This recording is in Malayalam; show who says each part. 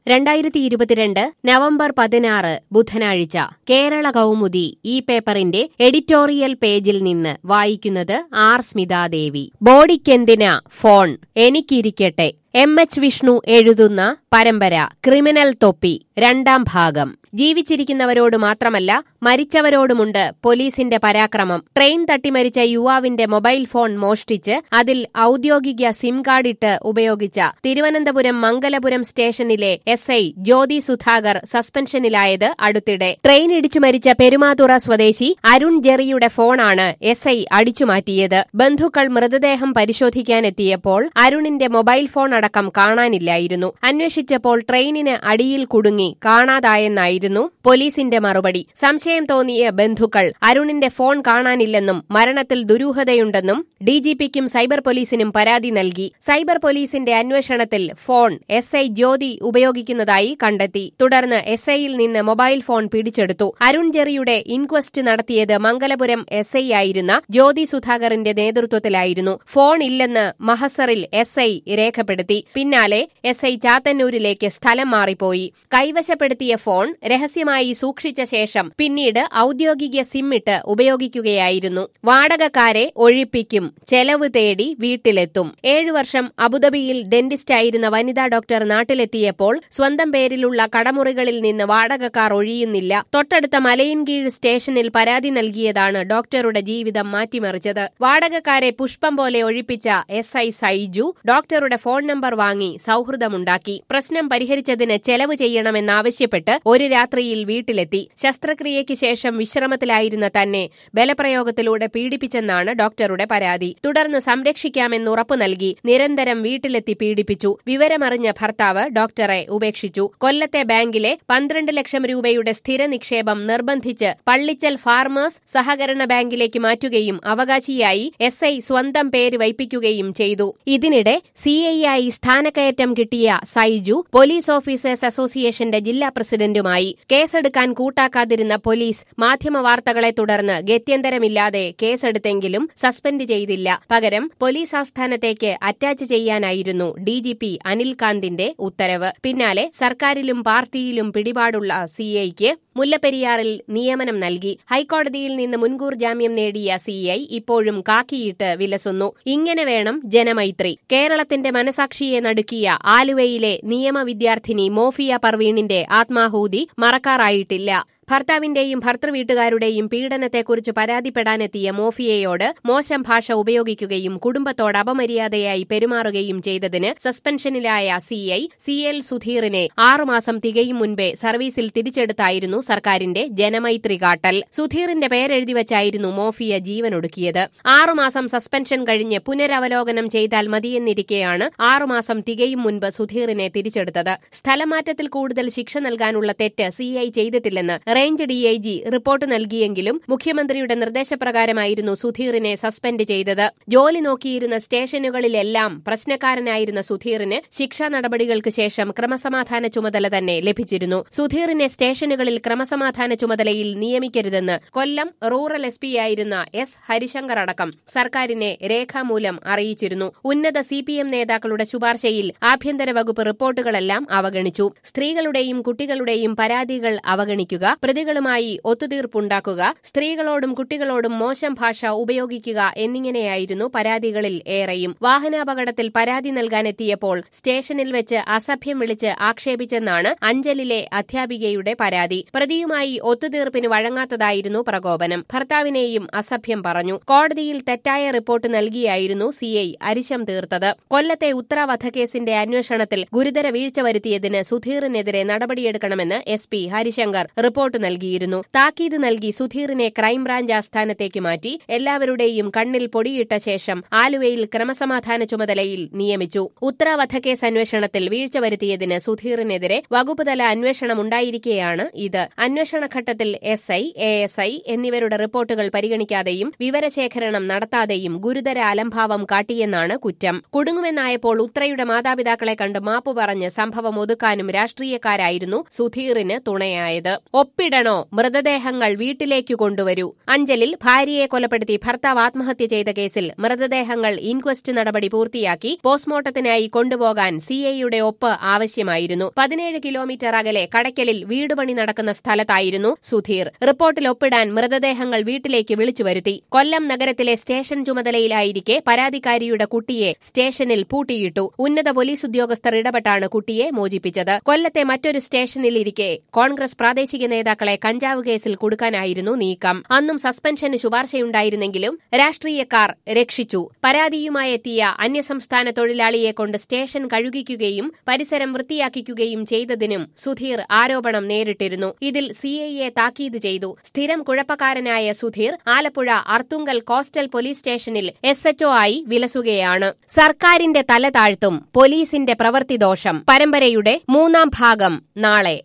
Speaker 1: രണ്ടായിരത്തി ഇരുപത്തിരണ്ട് നവംബർ പതിനാറ് ബുധനാഴ്ച കേരള കൗമുദി ഈ പേപ്പറിന്റെ എഡിറ്റോറിയൽ പേജിൽ നിന്ന് വായിക്കുന്നത് ആർ സ്മിതാദേവി ബോഡിക്കെന്തിനാ ഫോൺ എനിക്കിരിക്കട്ടെ എം എച്ച് വിഷ്ണു എഴുതുന്ന പരമ്പര ക്രിമിനൽ തൊപ്പി രണ്ടാം ഭാഗം ജീവിച്ചിരിക്കുന്നവരോട് മാത്രമല്ല മരിച്ചവരോടുമുണ്ട് പോലീസിന്റെ പരാക്രമം ട്രെയിൻ തട്ടിമരിച്ച യുവാവിന്റെ മൊബൈൽ ഫോൺ മോഷ്ടിച്ച് അതിൽ ഔദ്യോഗിക സിം കാർഡ് ഇട്ട് ഉപയോഗിച്ച തിരുവനന്തപുരം മംഗലപുരം സ്റ്റേഷനിലെ എസ് ഐ ജ്യോതി സുധാകർ സസ്പെൻഷനിലായത് അടുത്തിടെ ട്രെയിൻ ഇടിച്ചു മരിച്ച പെരുമാതുറ സ്വദേശി അരുൺ ജെറിയുടെ ഫോണാണ് എസ് ഐ അടിച്ചുമാറ്റിയത് ബന്ധുക്കൾ മൃതദേഹം പരിശോധിക്കാനെത്തിയപ്പോൾ അരുണിന്റെ മൊബൈൽ ഫോൺ അടക്കം കാണാനില്ലായിരുന്നു അന്വേഷിച്ചപ്പോൾ ട്രെയിനിന് അടിയിൽ കുടുങ്ങി കാണാതായെന്നായിരുന്നു പോലീസിന്റെ മറുപടി സംശയം തോന്നിയ ബന്ധുക്കൾ അരുണിന്റെ ഫോൺ കാണാനില്ലെന്നും മരണത്തിൽ ദുരൂഹതയുണ്ടെന്നും ഡിജിപിക്കും സൈബർ പോലീസിനും പരാതി നൽകി സൈബർ പോലീസിന്റെ അന്വേഷണത്തിൽ ഫോൺ എസ് ഐ ജ്യോതി ഉപയോഗിക്കുന്നതായി കണ്ടെത്തി തുടർന്ന് എസ് ഐയിൽ നിന്ന് മൊബൈൽ ഫോൺ പിടിച്ചെടുത്തു അരുൺ ജെറിയുടെ ഇൻക്വസ്റ്റ് നടത്തിയത് മംഗലപുരം എസ് ഐ ആയിരുന്ന ജ്യോതി സുധാകറിന്റെ നേതൃത്വത്തിലായിരുന്നു ഫോൺ ഇല്ലെന്ന് മഹസറിൽ എസ് ഐ രേഖപ്പെടുത്തി പിന്നാലെ എസ് ഐ ചാത്തന്നൂരിലേക്ക് സ്ഥലം മാറിപ്പോയി കൈവശപ്പെടുത്തിയ ഫോൺ രഹസ്യമായി സൂക്ഷിച്ച ശേഷം പിന്നീട് ഔദ്യോഗിക സിം ഇട്ട് ഉപയോഗിക്കുകയായിരുന്നു വാടകക്കാരെ ഒഴിപ്പിക്കും ചെലവ് തേടി വീട്ടിലെത്തും ഏഴു വർഷം അബുദാബിയിൽ ഡെന്റിസ്റ്റായിരുന്ന വനിതാ ഡോക്ടർ നാട്ടിലെത്തിയപ്പോൾ സ്വന്തം പേരിലുള്ള കടമുറികളിൽ നിന്ന് വാടകക്കാർ ഒഴിയുന്നില്ല തൊട്ടടുത്ത മലയിൻകീഴ് സ്റ്റേഷനിൽ പരാതി നൽകിയതാണ് ഡോക്ടറുടെ ജീവിതം മാറ്റിമറിച്ചത് വാടകക്കാരെ പുഷ്പം പോലെ ഒഴിപ്പിച്ച എസ് ഐ സൈജു ഡോക്ടറുടെ ഫോൺ നമ്പർ വാങ്ങി സൗഹൃദമുണ്ടാക്കി പ്രശ്നം പരിഹരിച്ചതിന് ചെലവ് ചെയ്യണമെന്നാവശ്യപ്പെട്ട് ഒരു രാത്രിയിൽ വീട്ടിലെത്തി ശസ്ത്രക്രിയയ്ക്ക് ശേഷം വിശ്രമത്തിലായിരുന്ന തന്നെ ബലപ്രയോഗത്തിലൂടെ പീഡിപ്പിച്ചെന്നാണ് ഡോക്ടറുടെ പരാതി തുടർന്ന് സംരക്ഷിക്കാമെന്ന് ഉറപ്പു നൽകി നിരന്തരം വീട്ടിലെത്തി പീഡിപ്പിച്ചു വിവരമറിഞ്ഞ ഭർത്താവ് ഡോക്ടറെ ഉപേക്ഷിച്ചു കൊല്ലത്തെ ബാങ്കിലെ പന്ത്രണ്ട് ലക്ഷം രൂപയുടെ സ്ഥിര നിക്ഷേപം നിർബന്ധിച്ച് പള്ളിച്ചൽ ഫാർമേഴ്സ് സഹകരണ ബാങ്കിലേക്ക് മാറ്റുകയും അവകാശിയായി എസ് ഐ സ്വന്തം പേര് വയ്പ്പിക്കുകയും ചെയ്തു ഇതിനിടെ സി ഐ ആയി സ്ഥാനക്കയറ്റം കിട്ടിയ സൈജു പോലീസ് ഓഫീസേഴ്സ് അസോസിയേഷന്റെ ജില്ലാ പ്രസിഡന്റുമായി കേസെടുക്കാൻ കൂട്ടാക്കാതിരുന്ന പോലീസ് മാധ്യമവാർത്തകളെ തുടർന്ന് ഗത്യന്തരമില്ലാതെ കേസെടുത്തെങ്കിലും സസ്പെൻഡ് ചെയ്തില്ല പകരം പോലീസ് ആസ്ഥാനത്തേക്ക് അറ്റാച്ച് ചെയ്യാനായിരുന്നു ഡിജിപി അനിൽകാന്തിന്റെ ഉത്തരവ് പിന്നാലെ സർക്കാരിലും പാർട്ടിയിലും പിടിപാടുള്ള സിഐക്ക് മുല്ലപ്പെരിയാറിൽ നിയമനം നൽകി ഹൈക്കോടതിയിൽ നിന്ന് മുൻകൂർ ജാമ്യം നേടിയ സിഐ ഇപ്പോഴും കാക്കിയിട്ട് വിലസുന്നു ഇങ്ങനെ വേണം ജനമൈത്രി കേരളത്തിന്റെ മനസാക്ഷിയെ നടുക്കിയ ആലുവയിലെ നിയമ വിദ്യാർത്ഥിനി മോഫിയ പർവീണിന്റെ ആത്മാഹൂതി മറക്കാറായിട്ടില്ല ഭർത്താവിന്റെയും ഭർത്തൃവീട്ടുകാരുടെയും പീഡനത്തെക്കുറിച്ച് പരാതിപ്പെടാനെത്തിയ മോഫിയയോട് മോശം ഭാഷ ഉപയോഗിക്കുകയും കുടുംബത്തോട് അപമര്യാദയായി പെരുമാറുകയും ചെയ്തതിന് സസ്പെൻഷനിലായ സിഐ സി എൽ സുധീറിനെ ആറുമാസം തികയും മുൻപേ സർവീസിൽ തിരിച്ചെടുത്തായിരുന്നു സർക്കാരിന്റെ ജനമൈത്രി കാട്ടൽ സുധീറിന്റെ പേരെഴുതി വച്ചായിരുന്നു മോഫിയ ജീവനൊടുക്കിയത് ആറുമാസം സസ്പെൻഷൻ കഴിഞ്ഞ് പുനരവലോകനം ചെയ്താൽ മതിയെന്നിരിക്കെയാണ് ആറുമാസം തികയും മുൻപ് സുധീറിനെ തിരിച്ചെടുത്തത് സ്ഥലമാറ്റത്തിൽ കൂടുതൽ ശിക്ഷ നൽകാനുള്ള തെറ്റ് സിഐ ചെയ്തിട്ടില്ലെന്ന് റേഞ്ച് ഡിഐജി റിപ്പോർട്ട് നൽകിയെങ്കിലും മുഖ്യമന്ത്രിയുടെ നിർദ്ദേശപ്രകാരമായിരുന്നു സുധീറിനെ സസ്പെൻഡ് ചെയ്തത് ജോലി നോക്കിയിരുന്ന സ്റ്റേഷനുകളിലെല്ലാം പ്രശ്നക്കാരനായിരുന്ന സുധീറിന് ശിക്ഷാ നടപടികൾക്ക് ശേഷം ക്രമസമാധാന ചുമതല തന്നെ ലഭിച്ചിരുന്നു സുധീറിനെ സ്റ്റേഷനുകളിൽ ക്രമസമാധാന ചുമതലയിൽ നിയമിക്കരുതെന്ന് കൊല്ലം റൂറൽ എസ് പിയായിരുന്ന എസ് ഹരിശങ്കർ അടക്കം സർക്കാരിനെ രേഖാമൂലം അറിയിച്ചിരുന്നു ഉന്നത സി പി എം നേതാക്കളുടെ ശുപാർശയിൽ ആഭ്യന്തര വകുപ്പ് റിപ്പോർട്ടുകളെല്ലാം അവഗണിച്ചു സ്ത്രീകളുടെയും കുട്ടികളുടെയും പരാതികൾ അവഗണിക്കുക പ്രതികളുമായി ഒത്തുതീർപ്പുണ്ടാക്കുക സ്ത്രീകളോടും കുട്ടികളോടും മോശം ഭാഷ ഉപയോഗിക്കുക എന്നിങ്ങനെയായിരുന്നു പരാതികളിൽ ഏറെയും വാഹനാപകടത്തിൽ പരാതി നൽകാനെത്തിയപ്പോൾ സ്റ്റേഷനിൽ വെച്ച് അസഭ്യം വിളിച്ച് ആക്ഷേപിച്ചെന്നാണ് അഞ്ചലിലെ അധ്യാപികയുടെ പരാതി പ്രതിയുമായി ഒത്തുതീർപ്പിന് വഴങ്ങാത്തതായിരുന്നു പ്രകോപനം ഭർത്താവിനെയും അസഭ്യം പറഞ്ഞു കോടതിയിൽ തെറ്റായ റിപ്പോർട്ട് നൽകിയായിരുന്നു സിഐ അരിശം തീർത്തത് കൊല്ലത്തെ ഉത്തര വധക്കേസിന്റെ അന്വേഷണത്തിൽ ഗുരുതര വീഴ്ച വരുത്തിയതിന് സുധീറിനെതിരെ നടപടിയെടുക്കണമെന്ന് എസ് പി ഹരിശങ്കർ റിപ്പോർട്ട് നൽകിയിരുന്നു താക്കീത് നൽകി സുധീറിനെ ക്രൈംബ്രാഞ്ച് ആസ്ഥാനത്തേക്ക് മാറ്റി എല്ലാവരുടെയും കണ്ണിൽ പൊടിയിട്ട ശേഷം ആലുവയിൽ ക്രമസമാധാന ചുമതലയിൽ നിയമിച്ചു ഉത്തര വധക്കേസ് അന്വേഷണത്തിൽ വീഴ്ച വരുത്തിയതിന് സുധീറിനെതിരെ വകുപ്പുതല അന്വേഷണം ഉണ്ടായിരിക്കെയാണ് ഇത് അന്വേഷണഘട്ടത്തിൽ S I A S I എന്നിവരുടെ റിപ്പോർട്ടുകൾ പരിഗണിക്കാതെയും വിവരശേഖരണം നടത്താതെയും ഗുരുതര അലംഭാവം കാട്ടിയെന്നാണ് കുറ്റം കുടുങ്ങുമെന്നായപ്പോൾ ഉത്രയുടെ മാതാപിതാക്കളെ കണ്ട് മാപ്പു പറഞ്ഞ് സംഭവം ഒതുക്കാനും രാഷ്ട്രീയക്കാരായിരുന്നു സുധീറിന് തുണയായത് ഒപ്പിട്ട് ഉപ്പിടണോ മൃതദേഹങ്ങൾ വീട്ടിലേക്കു കൊണ്ടുവരൂ അഞ്ചലിൽ ഭാര്യയെ കൊലപ്പെടുത്തി ഭർത്താവ് ആത്മഹത്യ ചെയ്ത കേസിൽ മൃതദേഹങ്ങൾ ഇൻക്വസ്റ്റ് നടപടി പൂർത്തിയാക്കി പോസ്റ്റ്മോർട്ടത്തിനായി കൊണ്ടുപോകാൻ സിഐയുടെ ഒപ്പ് ആവശ്യമായിരുന്നു പതിനേഴ് കിലോമീറ്റർ അകലെ കടയ്ക്കലിൽ വീടുപണി നടക്കുന്ന സ്ഥലത്തായിരുന്നു സുധീർ റിപ്പോർട്ടിൽ ഒപ്പിടാൻ മൃതദേഹങ്ങൾ വീട്ടിലേക്ക് വിളിച്ചു വരുത്തി കൊല്ലം നഗരത്തിലെ സ്റ്റേഷൻ ചുമതലയിലായിരിക്കെ പരാതിക്കാരിയുടെ കുട്ടിയെ സ്റ്റേഷനിൽ പൂട്ടിയിട്ടു ഉന്നത പോലീസ് ഉദ്യോഗസ്ഥർ ഇടപെട്ടാണ് കുട്ടിയെ മോചിപ്പിച്ചത് കൊല്ലത്തെ മറ്റൊരു സ്റ്റേഷനിലിരിക്കെ കോൺഗ്രസ് പ്രാദേശിക നേതാക്കളെ കഞ്ചാവ് കേസിൽ കൊടുക്കാനായിരുന്നു നീക്കം അന്നും സസ്പെൻഷന് ശുപാർശയുണ്ടായിരുന്നെങ്കിലും രാഷ്ട്രീയക്കാർ രക്ഷിച്ചു പരാതിയുമായി എത്തിയ അന്യസംസ്ഥാന തൊഴിലാളിയെ കൊണ്ട് സ്റ്റേഷൻ കഴുകിക്കുകയും പരിസരം വൃത്തിയാക്കിക്കുകയും ചെയ്തതിനും സുധീർ ആരോപണം നേരിട്ടിരുന്നു ഇതിൽ സിഐയെ താക്കീത് ചെയ്തു സ്ഥിരം കുഴപ്പക്കാരനായ സുധീർ ആലപ്പുഴ അർത്തുങ്കൽ കോസ്റ്റൽ പോലീസ് സ്റ്റേഷനിൽ എസ് എച്ച്ഒ ആയി വിലസുകയാണ് സർക്കാരിന്റെ തല താഴ്ത്തും പോലീസിന്റെ പ്രവൃത്തിദോഷം പരമ്പരയുടെ മൂന്നാം ഭാഗം നാളെ